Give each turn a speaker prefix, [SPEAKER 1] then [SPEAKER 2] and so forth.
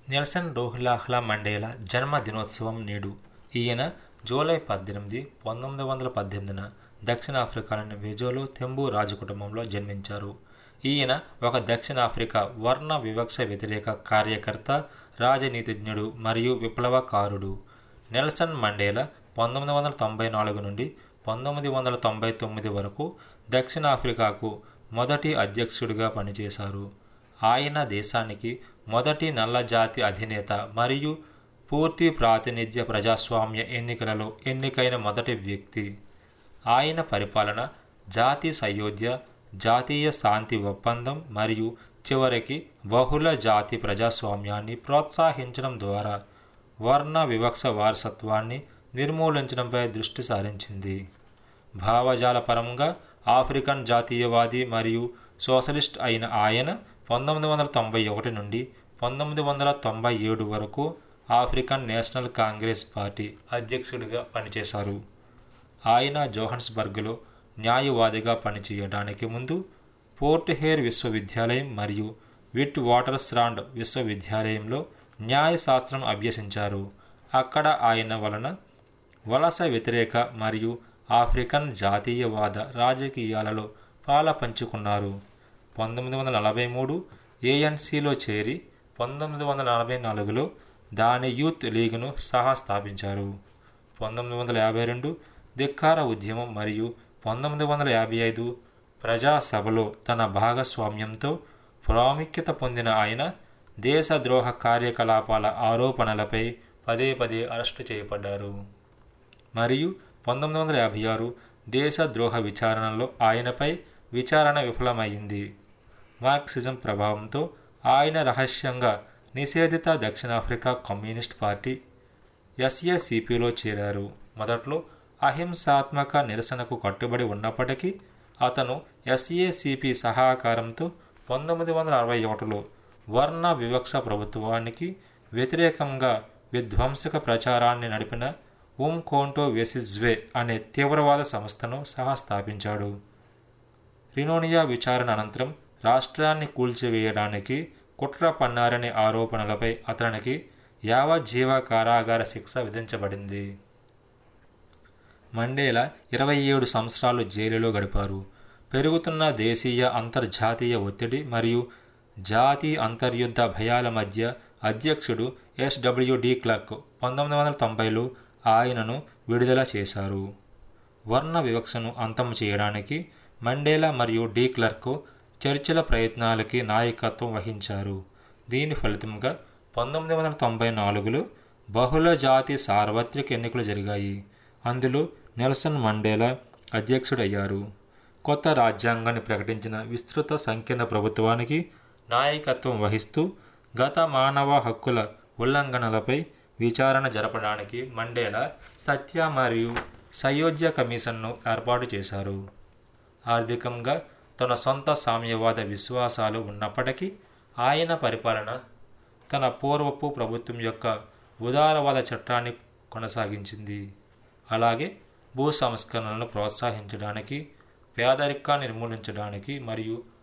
[SPEAKER 1] Nelson రోహిల్లాహ్లా Mandela జన్మ దినోత్సవం నేడు ఈయన జూలై పద్దెనిమిది పంతొమ్మిది వందల పద్దెనిమిదిన దక్షిణాఫ్రికాలోని వెజోలో తెంబు రాజకుటుంబంలో జన్మించారు ఈయన ఒక దక్షిణాఫ్రికా వర్ణ వివక్ష వ్యతిరేక కార్యకర్త రాజనీతిజ్ఞుడు మరియు విప్లవకారుడు నెల్సన్ మండేలా పంతొమ్మిది వందల తొంభై నాలుగు నుండి పంతొమ్మిది వందల తొంభై తొమ్మిది వరకు దక్షిణాఫ్రికాకు మొదటి అధ్యక్షుడిగా పనిచేశారు ఆయన దేశానికి మొదటి నల్లజాతి అధినేత మరియు పూర్తి ప్రాతినిధ్య ప్రజాస్వామ్య ఎన్నికలలో ఎన్నికైన మొదటి వ్యక్తి ఆయన పరిపాలన జాతి సయోధ్య జాతీయ శాంతి ఒప్పందం మరియు చివరికి బహుళ జాతి ప్రజాస్వామ్యాన్ని ప్రోత్సహించడం ద్వారా వర్ణ వివక్ష వారసత్వాన్ని నిర్మూలించడంపై దృష్టి సారించింది భావజాల పరంగా ఆఫ్రికన్ జాతీయవాది మరియు సోషలిస్ట్ అయిన ఆయన పంతొమ్మిది వందల తొంభై ఒకటి నుండి పంతొమ్మిది వందల తొంభై ఏడు వరకు ఆఫ్రికన్ నేషనల్ కాంగ్రెస్ పార్టీ అధ్యక్షుడిగా పనిచేశారు ఆయన జోహన్స్బర్గ్లో న్యాయవాదిగా పనిచేయడానికి ముందు పోర్ట్ హేర్ విశ్వవిద్యాలయం మరియు విట్ వాటర్స్రాండ్ విశ్వవిద్యాలయంలో న్యాయశాస్త్రం అభ్యసించారు అక్కడ ఆయన వలన వలస వ్యతిరేక మరియు ఆఫ్రికన్ జాతీయవాద రాజకీయాలలో పాల పంచుకున్నారు పంతొమ్మిది వందల నలభై మూడు ఏఎన్సీలో చేరి పంతొమ్మిది వందల నలభై నాలుగులో దాని యూత్ లీగ్ను సహా స్థాపించారు పంతొమ్మిది వందల యాభై రెండు ధిక్కార ఉద్యమం మరియు పంతొమ్మిది వందల యాభై ఐదు ప్రజాసభలో తన భాగస్వామ్యంతో ప్రాముఖ్యత పొందిన ఆయన దేశద్రోహ కార్యకలాపాల ఆరోపణలపై పదే పదే అరెస్టు చేయబడ్డారు మరియు పంతొమ్మిది వందల యాభై ఆరు దేశద్రోహ విచారణలో ఆయనపై విచారణ విఫలమైంది మార్క్సిజం ప్రభావంతో ఆయన రహస్యంగా నిషేధిత దక్షిణాఫ్రికా కమ్యూనిస్ట్ పార్టీ ఎస్ఏసిపిలో చేరారు మొదట్లో అహింసాత్మక నిరసనకు కట్టుబడి ఉన్నప్పటికీ అతను ఎస్ఏసిపి సహకారంతో పంతొమ్మిది వందల అరవై ఒకటిలో వర్ణ వివక్ష ప్రభుత్వానికి వ్యతిరేకంగా విధ్వంసక ప్రచారాన్ని నడిపిన ఉమ్ కోంటో వెసిజ్వే అనే తీవ్రవాద సంస్థను సహా స్థాపించాడు రినోనియా విచారణ అనంతరం రాష్ట్రాన్ని కూల్చివేయడానికి కుట్ర పన్నారనే ఆరోపణలపై అతనికి యావజ్జీవ కారాగార శిక్ష విధించబడింది మండేలా ఇరవై ఏడు సంవత్సరాలు జైలులో గడిపారు పెరుగుతున్న దేశీయ అంతర్జాతీయ ఒత్తిడి మరియు జాతి అంతర్యుద్ధ భయాల మధ్య అధ్యక్షుడు ఎస్డబ్ల్యూడి క్లర్క్ పంతొమ్మిది వందల తొంభైలో ఆయనను విడుదల చేశారు వర్ణ వివక్షను అంతం చేయడానికి మండేలా మరియు డి క్లర్క్ చర్చల ప్రయత్నాలకి నాయకత్వం వహించారు దీని ఫలితంగా పంతొమ్మిది వందల తొంభై నాలుగులో బహుళ జాతి సార్వత్రిక ఎన్నికలు జరిగాయి అందులో నెల్సన్ మండేలా అధ్యక్షుడయ్యారు కొత్త రాజ్యాంగాన్ని ప్రకటించిన విస్తృత సంకీర్ణ ప్రభుత్వానికి నాయకత్వం వహిస్తూ గత మానవ హక్కుల ఉల్లంఘనలపై విచారణ జరపడానికి మండేలా సత్య మరియు సయోధ్య కమిషన్ను ఏర్పాటు చేశారు ఆర్థికంగా తన సొంత సామ్యవాద విశ్వాసాలు ఉన్నప్పటికీ ఆయన పరిపాలన తన పూర్వపు ప్రభుత్వం యొక్క ఉదారవాద చట్టాన్ని కొనసాగించింది అలాగే భూ సంస్కరణలను ప్రోత్సహించడానికి పేదరికాన్ని నిర్మూలించడానికి మరియు